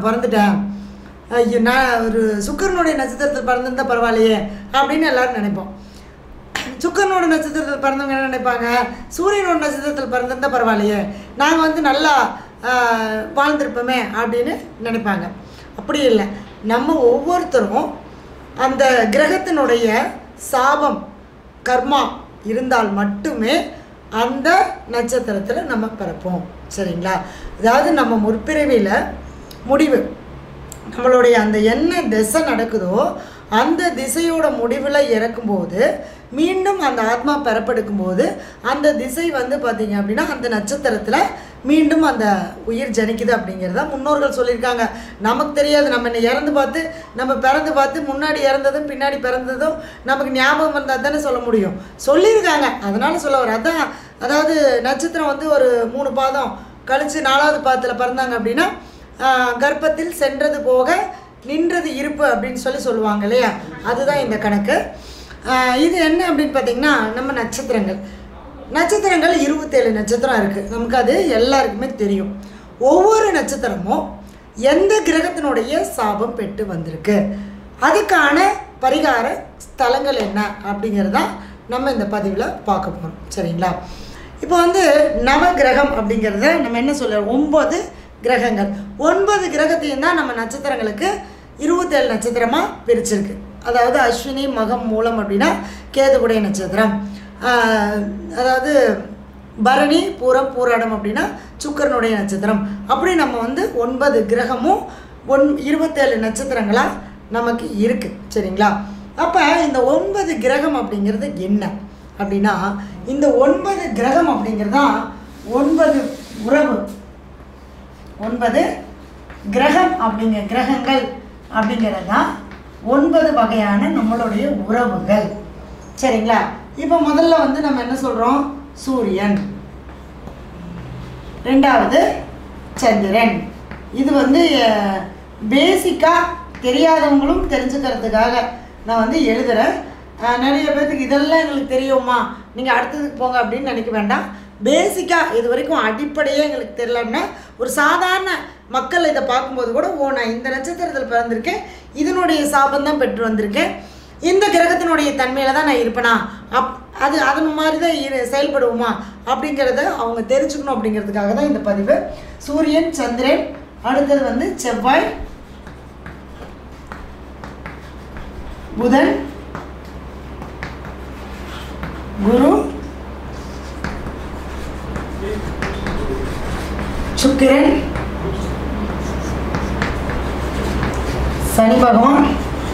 நான் பிறந்துட்டேன் ஐயோ நான் ஒரு சுக்கரனுடைய நட்சத்திரத்தில் பிறந்திருந்தா பரவாயில்லையே அப்படின்னு எல்லாரும் நினைப்போம் சுக்கரனோட நட்சத்திரத்தில் பிறந்தவங்க என்ன நினைப்பாங்க சூரியனோட நட்சத்திரத்தில் பிறந்திருந்தா பரவாயில்லையே நாங்கள் வந்து நல்லா ஆஹ், வாழ்ந்திருப்போமே அப்படின்னு நினைப்பாங்க அப்படி இல்லை நம்ம ஒவ்வொருத்தரும் அந்த கிரகத்தினுடைய சாபம் கர்மா இருந்தால் மட்டுமே அந்த நட்சத்திரத்தில் நம்ம பிறப்போம் சரிங்களா அதாவது நம்ம முற்பிறவியில் முடிவு நம்மளுடைய அந்த என்ன திசை நடக்குதோ அந்த திசையோட முடிவில் இறக்கும்போது மீண்டும் அந்த ஆத்மா பெறப்படுக்கும் போது அந்த திசை வந்து பார்த்திங்க அப்படின்னா அந்த நட்சத்திரத்தில் மீண்டும் அந்த உயிர் ஜனிக்குது அப்படிங்கிறத முன்னோர்கள் சொல்லியிருக்காங்க நமக்கு தெரியாது நம்ம இன்னை இறந்து பார்த்து நம்ம பிறந்து பார்த்து முன்னாடி இறந்ததும் பின்னாடி பிறந்ததும் நமக்கு ஞாபகம் வந்தால் தானே சொல்ல முடியும் சொல்லியிருக்காங்க அதனால சொல்ல வர அதான் அதாவது நட்சத்திரம் வந்து ஒரு மூணு பாதம் கழித்து நாலாவது பாதத்தில் பிறந்தாங்க அப்படின்னா ஆஹ் கர்ப்பத்தில் சென்றது போக நின்றது இருப்பு அப்படின்னு சொல்லி சொல்லுவாங்க இல்லையா அதுதான் இந்த கணக்கு ஆஹ் இது என்ன அப்படின்னு பார்த்தீங்கன்னா நம்ம நட்சத்திரங்கள் நட்சத்திரங்கள் இருபத்தேழு நட்சத்திரம் இருக்குது நமக்கு அது எல்லாருக்குமே தெரியும் ஒவ்வொரு நட்சத்திரமும் எந்த கிரகத்தினுடைய சாபம் பெற்று வந்திருக்கு அதுக்கான பரிகார ஸ்தலங்கள் என்ன அப்படிங்கிறதான் நம்ம இந்த பதிவில் பார்க்க போகிறோம் சரிங்களா இப்போ வந்து நவகிரகம் அப்படிங்கிறத நம்ம என்ன சொல்ல ஒம்பது கிரகங்கள் ஒன்பது கிரகத்தையும் தான் நம்ம நட்சத்திரங்களுக்கு இருபத்தேழு நட்சத்திரமாக பிரிச்சிருக்கு அதாவது அஸ்வினி மகம் மூலம் அப்படின்னா கேதுகுடைய நட்சத்திரம் ஆஹ், அதாவது பரணி பூரம் பூராடம் அப்படின்னா சுக்கரனுடைய நட்சத்திரம் அப்படி நம்ம வந்து ஒன்பது கிரகமும் ஒன் இருபத்தேழு நட்சத்திரங்களாக நமக்கு இருக்குது சரிங்களா அப்போ இந்த ஒன்பது கிரகம் அப்படிங்கிறது என்ன அப்படின்னா இந்த ஒன்பது கிரகம் அப்படிங்கிறது தான் ஒன்பது உறவு ஒன்பது கிரகம் அப்படிங்கிற கிரகங்கள் அப்படிங்கிறது தான் ஒன்பது வகையான நம்மளுடைய உறவுகள் சரிங்களா இப்போ முதல்ல வந்து நம்ம என்ன சொல்கிறோம் சூரியன் ரெண்டாவது சந்திரன் இது வந்து பேசிக்காக தெரியாதவங்களும் தெரிஞ்சுக்கிறதுக்காக நான் வந்து எழுதுகிறேன் அஹ், நிறைய பேர்த்துக்கு இதெல்லாம் எங்களுக்கு தெரியுமா நீங்கள் அடுத்ததுக்கு போங்க அப்படின்னு நினைக்க வேண்டாம் பேசிக்காக இது வரைக்கும் அடிப்படையே எங்களுக்கு தெரியலன்னா ஒரு சாதாரண மக்கள் இதை பார்க்கும்போது கூட ஓ நான் இந்த நட்சத்திரத்தில் பிறந்திருக்கேன் இதனுடைய சாபம் தான் பெற்று வந்திருக்கேன் இந்த கிரகத்தினுடைய தன்மையில் தான் நான் இருப்பேனா அப் அது அதன் மாதிரி தான் இரு செயல்படுவோமா அப்படிங்கிறத அவங்க தெரிஞ்சுக்கணும் அப்படிங்கிறதுக்காக தான் இந்த பதிவு சூரியன் சந்திரன் அடுத்தது வந்து செவ்வாய் புதன் குரு சுக்கிரன் சனி பகவான்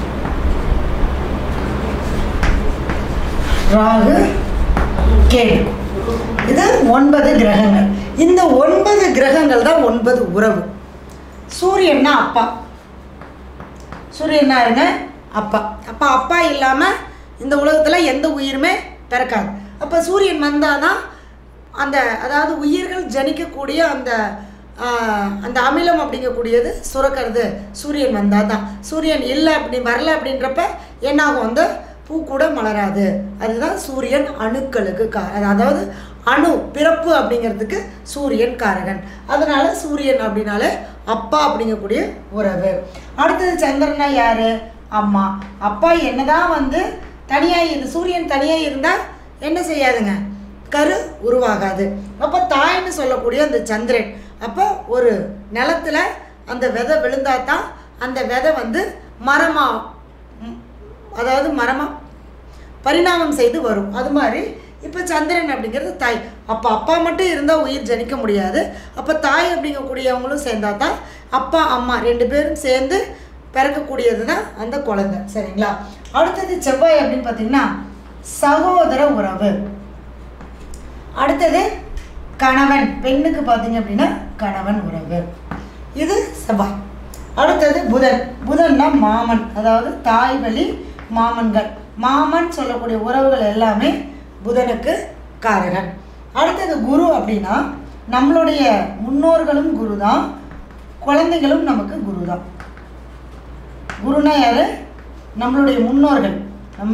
ராகு கேது இது ஒன்பது கிரகங்கள் இந்த ஒன்பது கிரகங்கள் தான் ஒன்பது உறவு சூரியன்னா அப்பா சூரியனா இருங்க அப்பா அப்பா அப்பா இல்லாமல் இந்த உலகத்தில் எந்த உயிருமே பிறக்காது அப்போ சூரியன் வந்தால் தான் அந்த அதாவது உயிர்கள் ஜனிக்கக்கூடிய அந்த ஆஹ், அந்த அமிலம் அப்படிங்கக்கூடியது சுரக்கிறது சூரியன் வந்தால் தான் சூரியன் இல்லை அப்படி வரல அப்படின்றப்ப என்னாகும் அந்த பூ கூட மலராது அதுதான் சூரியன் அணுக்களுக்கு கா அதாவது அணு பிறப்பு அப்படிங்கிறதுக்கு சூரியன் காரகன் அதனால சூரியன் அப்படின்னாலே அப்பா அப்படிங்கக்கூடிய உறவு அடுத்தது சந்திரனா யாரு அம்மா அப்பா என்னதான் வந்து தனியாக இரு சூரியன் தனியாக இருந்தால் என்ன செய்யாதுங்க கரு உருவாகாது அப்போ தாய்னு சொல்லக்கூடிய அந்த சந்திரன் அப்போ ஒரு நிலத்துல அந்த விதை விழுந்தா தான் அந்த விதை வந்து மரமாக அதாவது மரமாக பரிணாமம் செய்து வரும் அது மாதிரி இப்போ சந்திரன் அப்படிங்கிறது தாய் அப்போ அப்பா மட்டும் இருந்தால் உயிர் ஜனிக்க முடியாது அப்போ தாய் அப்படிங்கக்கூடியவங்களும் சேர்ந்தா தான் அப்பா அம்மா ரெண்டு பேரும் சேர்ந்து பிறக்கக்கூடியது தான் அந்த குழந்தை சரிங்களா அடுத்தது செவ்வாய் அப்படின்னு பார்த்தீங்கன்னா சகோதர உறவு அடுத்தது கணவன் பெண்ணுக்கு பார்த்தீங்க அப்படின்னா கணவன் உறவு இது செவ்வாய் அடுத்தது புதன் புதன்னா மாமன் அதாவது தாய் வழி மாமன்கள் மாமன் சொல்லக்கூடிய உறவுகள் எல்லாமே புதனுக்கு காரகன் அடுத்தது குரு அப்படின்னா நம்மளுடைய முன்னோர்களும் குரு தான் குழந்தைகளும் நமக்கு குரு தான் குருனா யாரு நம்மளுடைய முன்னோர்கள் நம்ம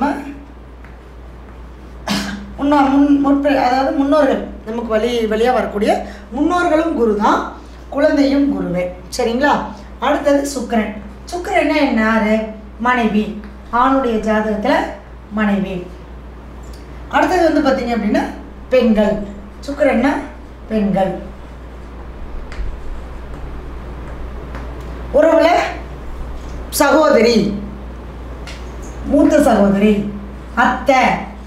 முன்னோ முன் முற்ப அதாவது முன்னோர்கள் நமக்கு வழி வழியாக வரக்கூடிய முன்னோர்களும் குரு தான் குழந்தையும் குருவே சரிங்களா அடுத்தது சுக்கிரன் சுக்கிரன்னா என்ன யாரு மனைவி ஆணுடைய ஜாதகத்தில் மனைவி அடுத்தது வந்து பார்த்தீங்க அப்படின்னா பெண்கள் சுக்கிரன்னா பெண்கள் உறவுல சகோதரி மூத்த சகோதரி அத்தை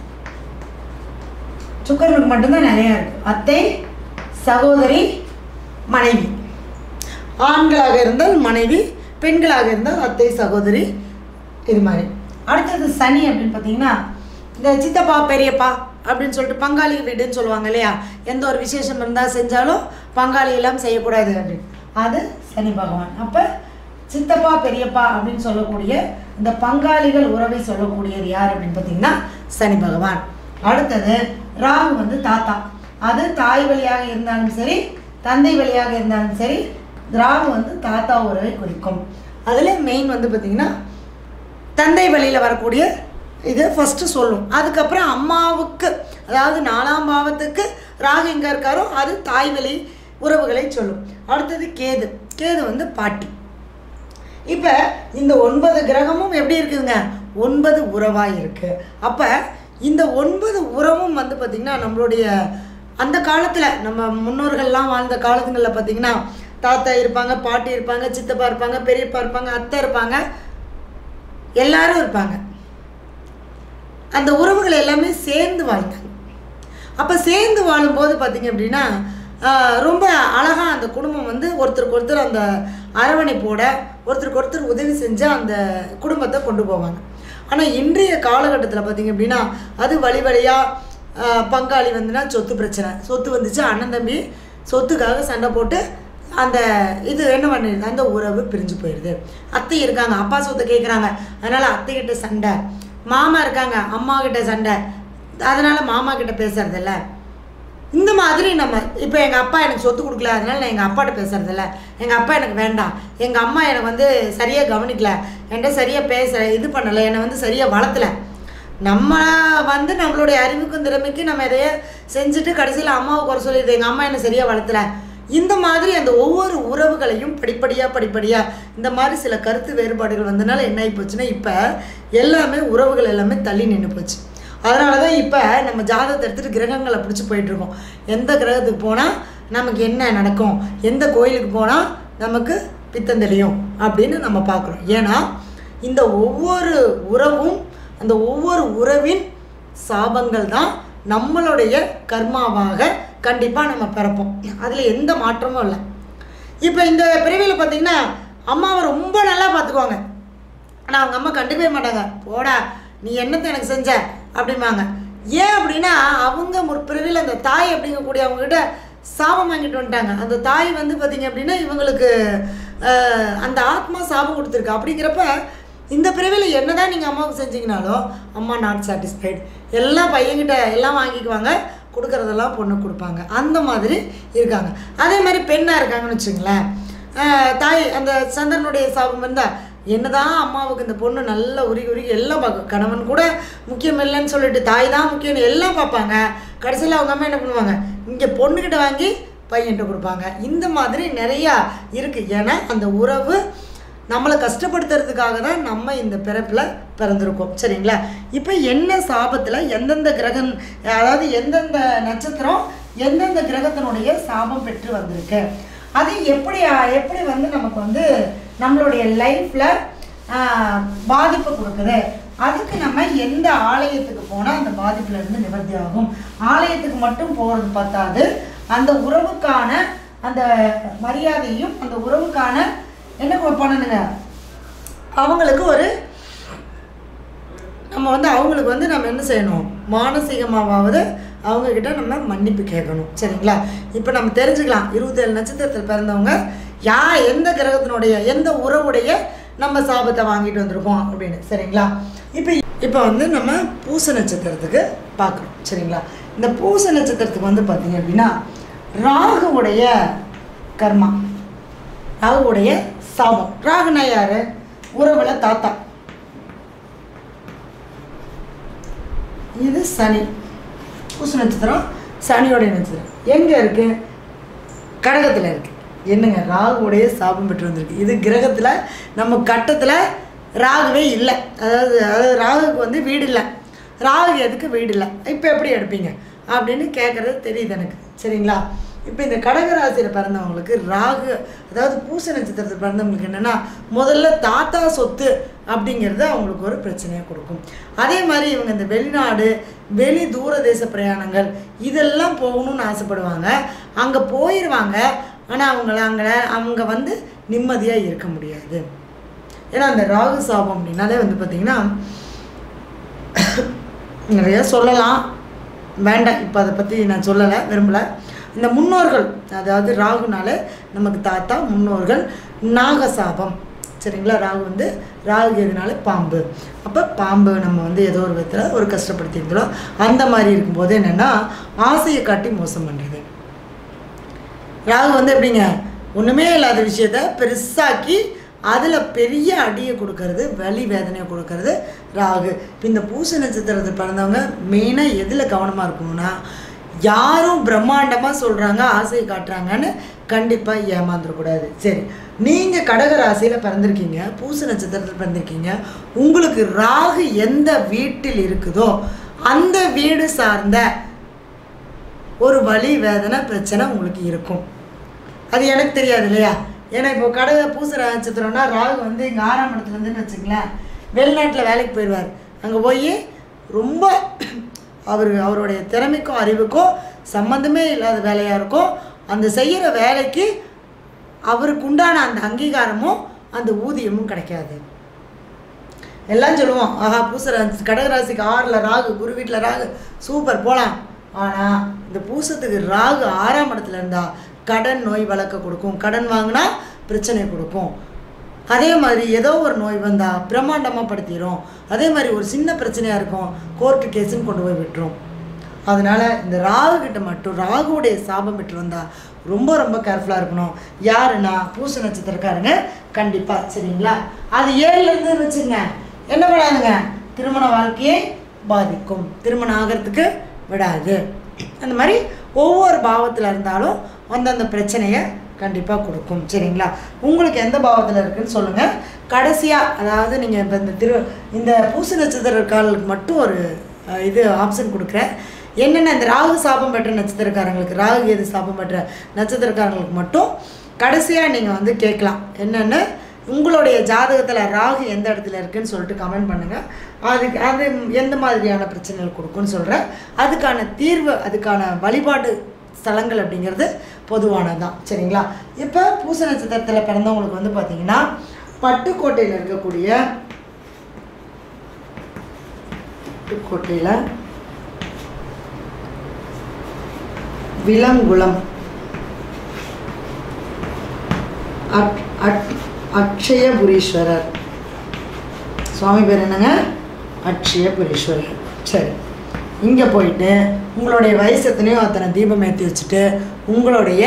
சுக்கரனுக்கு மட்டும்தான் நிறையா இருக்கு அத்தை சகோதரி மனைவி ஆண்களாக இருந்தால் மனைவி பெண்களாக இருந்தால் அத்தை சகோதரி இது மாதிரி அடுத்தது சனி அப்படின்னு பார்த்தீங்கன்னா இந்த சித்தப்பா பெரியப்பா அப்படின்னு சொல்லிட்டு பங்காளி வீடுன்னு சொல்லுவாங்க இல்லையா எந்த ஒரு விசேஷம் இருந்தால் செஞ்சாலும் பங்காளி எல்லாம் செய்யக்கூடாது அப்படின்னு அது சனி பகவான் அப்போ சித்தப்பா பெரியப்பா அப்படின்னு சொல்லக்கூடிய இந்த பங்காளிகள் உறவை சொல்லக்கூடியது யார் அப்படின்னு பார்த்தீங்கன்னா சனி பகவான் அடுத்தது ராகு வந்து தாத்தா அது தாய் வழியாக இருந்தாலும் சரி தந்தை வழியாக இருந்தாலும் சரி ராகு வந்து தாத்தா உறவை குறிக்கும் அதில் மெயின் வந்து பார்த்திங்கன்னா தந்தை வழியில் வரக்கூடிய இது ஃபஸ்ட்டு சொல்லும் அதுக்கப்புறம் அம்மாவுக்கு அதாவது நாலாம் பாவத்துக்கு ராகு எங்கே இருக்காரோ அது தாய் வழி உறவுகளை சொல்லும் அடுத்தது கேது கேது வந்து பாட்டி இப்போ இந்த ஒன்பது கிரகமும் எப்படி இருக்குதுங்க ஒன்பது உறவாக இருக்குது அப்போ இந்த ஒன்பது உறவும் வந்து பார்த்திங்கன்னா நம்மளுடைய அந்த காலத்தில் நம்ம முன்னோர்கள்லாம் வாழ்ந்த காலத்துங்களில் பார்த்திங்கன்னா தாத்தா இருப்பாங்க பாட்டி இருப்பாங்க சித்தப்பா இருப்பாங்க பெரியப்பா இருப்பாங்க அத்தை இருப்பாங்க எல்லாரும் இருப்பாங்க அந்த உறவுகள் எல்லாமே சேர்ந்து வாழ்ந்தாங்க அப்போ சேர்ந்து வாழும்போது பார்த்திங்க அப்படின்னா ஆஹ், ரொம்ப அழகாக அந்த குடும்பம் வந்து ஒருத்தருக்கு ஒருத்தர் அந்த அரவணைப்போட ஒருத்தருக்கு ஒருத்தர் உதவி செஞ்சு அந்த குடும்பத்தை கொண்டு போவாங்க ஆனால் இன்றைய காலகட்டத்தில் பார்த்திங்க அப்படின்னா அது வழி வழியாக பங்காளி வந்துன்னா சொத்து பிரச்சனை சொத்து வந்துச்சு அண்ணன் தம்பி சொத்துக்காக சண்டை போட்டு அந்த இது என்ன பண்ணிடுது அந்த உறவு பிரிஞ்சு போயிடுது அத்தை இருக்காங்க அப்பா சொத்தை கேட்குறாங்க அதனால் அத்தைக்கிட்ட சண்டை மாமா இருக்காங்க அம்மா கிட்ட சண்டை அதனால் மாமா கிட்ட பேசுறதில்ல இந்த மாதிரி நம்ம இப்போ எங்கள் அப்பா எனக்கு சொத்து கொடுக்கல அதனால நான் எங்கள் அப்பாட்ட பேசுறதில்ல எங்கள் அப்பா எனக்கு வேண்டாம் எங்கள் அம்மா எனக்கு வந்து சரியாக கவனிக்கல என்கிட்ட சரியாக பேச இது பண்ணலை என்னை வந்து சரியாக வளர்த்தல நம்ம வந்து நம்மளுடைய அறிவுக்கும் திறமைக்கும் நம்ம எதையோ செஞ்சுட்டு கடைசியில் அம்மாவை குறை சொல்லிடுது எங்கள் அம்மா என்னை சரியாக வளர்த்தல இந்த மாதிரி அந்த ஒவ்வொரு உறவுகளையும் படிப்படியாக படிப்படியாக இந்த மாதிரி சில கருத்து வேறுபாடுகள் வந்தனால என்ன ஆகி போச்சுன்னா இப்போ எல்லாமே உறவுகள் எல்லாமே தள்ளி நின்று போச்சு அதனால தான் இப்போ நம்ம ஜாதகத்தை எடுத்துகிட்டு கிரகங்களை பிடிச்சி போயிட்டுருக்கோம் எந்த கிரகத்துக்கு போனால் நமக்கு என்ன நடக்கும் எந்த கோயிலுக்கு போனால் நமக்கு பித்தம் தெளியும் அப்படின்னு நம்ம பார்க்குறோம் ஏன்னா இந்த ஒவ்வொரு உறவும் அந்த ஒவ்வொரு உறவின் சாபங்கள் தான் நம்மளுடைய கர்மாவாக கண்டிப்பாக நம்ம பிறப்போம் அதில் எந்த மாற்றமும் இல்லை இப்போ இந்த பிரிவில் பார்த்தீங்கன்னா அம்மாவை ரொம்ப நல்லா பார்த்துக்குவாங்க ஆனால் அவங்க அம்மா கண்டுக்கவே மாட்டாங்க போடா நீ என்னத்தை எனக்கு செஞ்ச அப்படிம்பாங்க ஏன் அப்படின்னா அவங்க முற்பிறவியில் அந்த தாய் அப்படிங்கக்கூடிய அவங்ககிட்ட சாபம் வாங்கிட்டு வந்துட்டாங்க அந்த தாய் வந்து பார்த்திங்க அப்படின்னா இவங்களுக்கு அஹ், அந்த ஆத்மா சாபம் கொடுத்துருக்கு அப்படிங்கிறப்ப இந்த பிறவியில் என்னதான் நீங்கள் அம்மாவுக்கு செஞ்சீங்கனாலும் அம்மா நாட் சாட்டிஸ்ஃபைடு எல்லாம் பையன்கிட்ட எல்லாம் வாங்கிக்குவாங்க கொடுக்குறதெல்லாம் பொண்ணு கொடுப்பாங்க அந்த மாதிரி இருக்காங்க அதே மாதிரி பெண்ணாக இருக்காங்கன்னு வச்சுங்களேன் ஆஹ் தாய் அந்த சந்திரனுடைய சாபம் இருந்தால் என்னதான் அம்மாவுக்கு இந்த பொண்ணு நல்லா உருகி உருகி எல்லாம் பார்க்கும் கணவன் கூட முக்கியம் இல்லைன்னு சொல்லிட்டு தாய் தான் முக்கியம்னு எல்லாம் பார்ப்பாங்க கடைசியில் அவங்க அம்மா என்ன பண்ணுவாங்க இங்கே பொண்ணுக்கிட்ட வாங்கி பையன்கிட்ட கொடுப்பாங்க இந்த மாதிரி நிறையா இருக்குது ஏன்னா அந்த உறவு நம்மளை கஷ்டப்படுத்துறதுக்காக தான் நம்ம இந்த பிறப்பில் பிறந்திருக்கோம் சரிங்களா இப்போ என்ன சாபத்தில் எந்தெந்த கிரகம் அதாவது எந்தெந்த நட்சத்திரம் எந்தெந்த கிரகத்தினுடைய சாபம் பெற்று வந்திருக்கு அது எப்படி எப்படி வந்து நமக்கு வந்து நம்மளுடைய லைஃப்பில் பாதிப்பு கொடுக்குது அதுக்கு நம்ம எந்த ஆலயத்துக்கு போனால் அந்த பாதிப்புல இருந்து நிவர்த்தி ஆகும் ஆலயத்துக்கு மட்டும் போகிறது பார்த்தாது அந்த உறவுக்கான அந்த மரியாதையும் அந்த உறவுக்கான என்ன பண்ணணுங்க அவங்களுக்கு ஒரு நம்ம வந்து அவங்களுக்கு வந்து நம்ம என்ன செய்யணும் மானசீகமாவது அவங்கக்கிட்ட நம்ம மன்னிப்பு கேட்கணும் சரிங்களா இப்போ நம்ம தெரிஞ்சுக்கலாம் இருபத்தேழு நட்சத்திரத்தில் பிறந்தவங்க யா எந்த கிரகத்தினுடைய எந்த உறவுடைய நம்ம சாபத்தை வாங்கிட்டு வந்திருக்கோம் அப்படின்னு சரிங்களா இப்போ இப்போ வந்து நம்ம பூச நட்சத்திரத்துக்கு பார்க்குறோம் சரிங்களா இந்த பூச நட்சத்திரத்துக்கு வந்து பார்த்தீங்க அப்படின்னா ராகுவுடைய கர்மா ராகுவுடைய சாபம் ராகுனா யாரு உறவுல தாத்தா இது சனி பூச நட்சத்திரம் சனியோடைய நட்சத்திரம் எங்கே இருக்கு கடகத்தில் இருக்கு என்னங்க ராகுவுடைய சாபம் பெற்று வந்திருக்கு இது கிரகத்தில் நம்ம கட்டத்தில் ராகுவே இல்லை அதாவது அதாவது ராகுக்கு வந்து வீடு இல்லை ராகு எதுக்கு வீடு இல்லை இப்போ எப்படி எடுப்பீங்க அப்படின்னு கேட்குறது தெரியுது எனக்கு சரிங்களா இப்போ இந்த கடகராசியில் பிறந்தவங்களுக்கு ராகு அதாவது பூச நட்சத்திரத்தில் பிறந்தவங்களுக்கு என்னென்னா முதல்ல தாத்தா சொத்து அப்படிங்கிறது அவங்களுக்கு ஒரு பிரச்சனையை கொடுக்கும் அதே மாதிரி இவங்க இந்த வெளிநாடு வெளி தூர தேச பிரயாணங்கள் இதெல்லாம் போகணும்னு ஆசைப்படுவாங்க அங்கே போயிடுவாங்க ஆனால் அவங்கள அங்கே அவங்க வந்து நிம்மதியாக இருக்க முடியாது ஏன்னா அந்த ராகு சாபம் அப்படின்னாலே வந்து பார்த்திங்கன்னா நிறைய சொல்லலாம் வேண்டாம் இப்போ அதை பற்றி நான் சொல்லலை விரும்பலை இந்த முன்னோர்கள் அதாவது ராகுனால நமக்கு தாத்தா முன்னோர்கள் நாகசாபம் சரிங்களா ராகு வந்து ராகு எதுனால பாம்பு அப்போ பாம்பு நம்ம வந்து ஏதோ ஒரு விதத்தில் ஒரு கஷ்டப்படுத்தியிருக்கிறோம் அந்த மாதிரி இருக்கும்போது என்னென்னா ஆசையை காட்டி மோசம் பண்ணுறது ராகு வந்து எப்படிங்க ஒன்றுமே இல்லாத விஷயத்த பெருசாக்கி அதில் பெரிய அடியை கொடுக்கறது வலி வேதனையை கொடுக்கறது ராகு இப்போ இந்த பூச நட்சத்திரத்தில் பிறந்தவங்க மெயினாக எதில் கவனமாக இருக்கணும்னா யாரும் பிரம்மாண்டமாக சொல்கிறாங்க ஆசையை காட்டுறாங்கன்னு கண்டிப்பாக ஏமாந்துடக்கூடாது சரி நீங்கள் கடக ராசியில் பிறந்திருக்கீங்க பூச நட்சத்திரத்தில் பிறந்திருக்கீங்க உங்களுக்கு ராகு எந்த வீட்டில் இருக்குதோ அந்த வீடு சார்ந்த ஒரு வலி வேதனை பிரச்சனை உங்களுக்கு இருக்கும் அது எனக்கு தெரியாது இல்லையா ஏன்னா இப்போ கடை பூச நட்சத்திரம்னா ராகு வந்து இங்கே ஆறாம் இடத்துல இருந்துன்னு வச்சுங்களேன் வெளிநாட்டில் வேலைக்கு போயிடுவார் அங்கே போய் ரொம்ப அவர் அவருடைய திறமைக்கும் அறிவுக்கும் சம்மந்தமே இல்லாத வேலையாக இருக்கும் அந்த செய்கிற வேலைக்கு அவருக்கு உண்டான அந்த அங்கீகாரமும் அந்த ஊதியமும் கிடைக்காது எல்லாம் சொல்லுவோம் ஆஹா பூச கடகராசிக்கு ஆறில் ராகு குரு வீட்டில் ராகு சூப்பர் போகலாம் ஆனால் இந்த பூசத்துக்கு ராகு ஆறாம் இடத்துல இருந்தால் கடன் நோய் வளர்க்க கொடுக்கும் கடன் வாங்கினா பிரச்சனை கொடுக்கும் அதே மாதிரி ஏதோ ஒரு நோய் வந்தால் பிரம்மாண்டமாக படுத்திடும் அதே மாதிரி ஒரு சின்ன பிரச்சனையாக இருக்கும் கோர்ட்டு கேஸுன்னு கொண்டு போய் விட்டுரும் அதனால் இந்த ராகு கிட்ட மட்டும் ராகுவுடைய சாபம் பெற்று வந்தால் ரொம்ப ரொம்ப கேர்ஃபுல்லாக இருக்கணும் யாருன்னா பூச நட்சத்திரக்காரங்க கண்டிப்பாக சரிங்களா அது ஏழுலேருந்து வச்சுங்க என்ன பண்ணாதுங்க திருமண வாழ்க்கையை பாதிக்கும் திருமணம் ஆகிறதுக்கு விடாது அந்த மாதிரி ஒவ்வொரு பாவத்தில் இருந்தாலும் அந்தந்த பிரச்சனையை கண்டிப்பாக கொடுக்கும் சரிங்களா உங்களுக்கு எந்த பாவத்தில் இருக்குன்னு சொல்லுங்கள் கடைசியாக அதாவது நீங்கள் இப்போ இந்த திரு இந்த பூச நட்சத்திரக்காரர்களுக்கு மட்டும் ஒரு அஹ், இது ஆப்ஷன் கொடுக்குறேன் என்னென்ன இந்த ராகு சாபம் பெற்ற நட்சத்திரக்காரங்களுக்கு ராகு எது சாபம் பெற்ற நட்சத்திரக்காரங்களுக்கு மட்டும் கடைசியாக நீங்கள் வந்து கேட்கலாம் என்னென்னு உங்களுடைய ஜாதகத்தில் ராகு எந்த இடத்துல இருக்குன்னு சொல்லிட்டு கமெண்ட் பண்ணுங்கள் அதுக்கு அது எந்த மாதிரியான பிரச்சனைகள் கொடுக்குன்னு சொல்கிறேன் அதுக்கான தீர்வு அதுக்கான வழிபாடு ஸ்தலங்கள் அப்படிங்கிறது பொதுவானது தான் சரிங்களா இப்போ பூச நட்சத்திரத்தில் பிறந்தவங்களுக்கு வந்து பார்த்தீங்கன்னா பட்டுக்கோட்டையில் இருக்கக்கூடிய பட்டுக்கோட்டையில் விலங்குளம் அட் அட் அக்ஷயபுரீஸ்வரர் சுவாமி பேர் என்னங்க அக்ஷயபுரீஸ்வரர் சரி இங்கே போயிட்டு உங்களுடைய வயசு எத்தனையோ அத்தனை தீபம் ஏற்றி வச்சுட்டு உங்களுடைய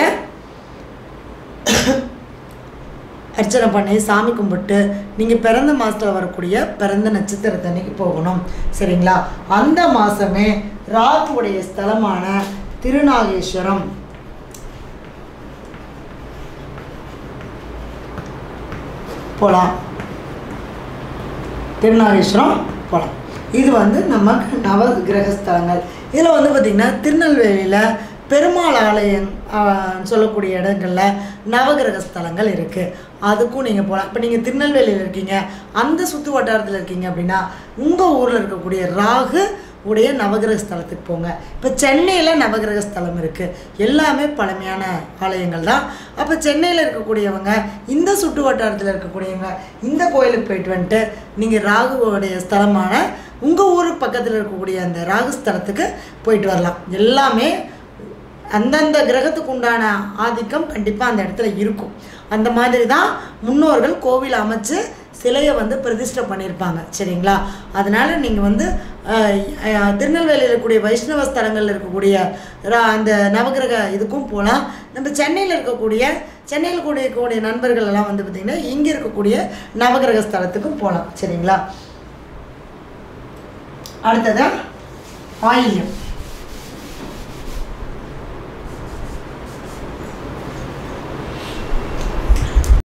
அர்ச்சனை பண்ணி சாமி கும்பிட்டு நீங்கள் பிறந்த மாதத்தில் வரக்கூடிய பிறந்த நட்சத்திரத்தன்னைக்கு போகணும் சரிங்களா அந்த மாதமே ராகுவுடைய ஸ்தலமான திருநாகேஸ்வரம் போகலாம் திருநாகேஸ்வரம் போகலாம் இது வந்து நமக்கு நவ கிரகஸ்தலங்கள் இதில் வந்து பார்த்திங்கன்னா திருநெல்வேலியில் பெருமாள் ஆலயம் ஆஹ், சொல்லக்கூடிய இடங்களில் நவகிரக ஸ்தலங்கள் இருக்குது அதுக்கும் நீங்கள் போகலாம் இப்போ நீங்கள் திருநெல்வேலியில் இருக்கீங்க அந்த சுற்று வட்டாரத்தில் இருக்கீங்க அப்படின்னா உங்கள் ஊரில் இருக்கக்கூடிய ராகு உடைய நவகிரக ஸ்தலத்துக்கு போங்க இப்போ சென்னையில் நவகிரக ஸ்தலம் இருக்குது எல்லாமே பழமையான ஆலயங்கள் தான் அப்போ சென்னையில் இருக்கக்கூடியவங்க இந்த சுற்று வட்டாரத்தில் இருக்கக்கூடியவங்க இந்த கோயிலுக்கு போயிட்டு வந்துட்டு நீங்கள் ராகுவோடைய ஸ்தலமான உங்கள் ஊருக்கு பக்கத்தில் இருக்கக்கூடிய அந்த ராகு ஸ்தலத்துக்கு போயிட்டு வரலாம் எல்லாமே அந்தந்த கிரகத்துக்கு உண்டான ஆதிக்கம் கண்டிப்பாக அந்த இடத்துல இருக்கும் அந்த மாதிரி தான் முன்னோர்கள் கோவில் அமைச்சு சிலையை வந்து பிரதிஷ்டை பண்ணியிருப்பாங்க சரிங்களா அதனால் நீங்கள் வந்து அஹ், அஹ், திருநெல்வேலியில் இருக்கக்கூடிய வைஷ்ணவ ஸ்தலங்களில் இருக்கக்கூடிய ரா- அந்த நவகிரக இதுக்கும் போகலாம் நம்ம சென்னையில் இருக்கக்கூடிய சென்னையில் கூடிய கூடிய நண்பர்கள் எல்லாம் வந்து பார்த்திங்கன்னா இங்கே இருக்கக்கூடிய நவகிரக ஸ்தலத்துக்கும் போகலாம் சரிங்களா அடுத்ததா ஆயில்யம்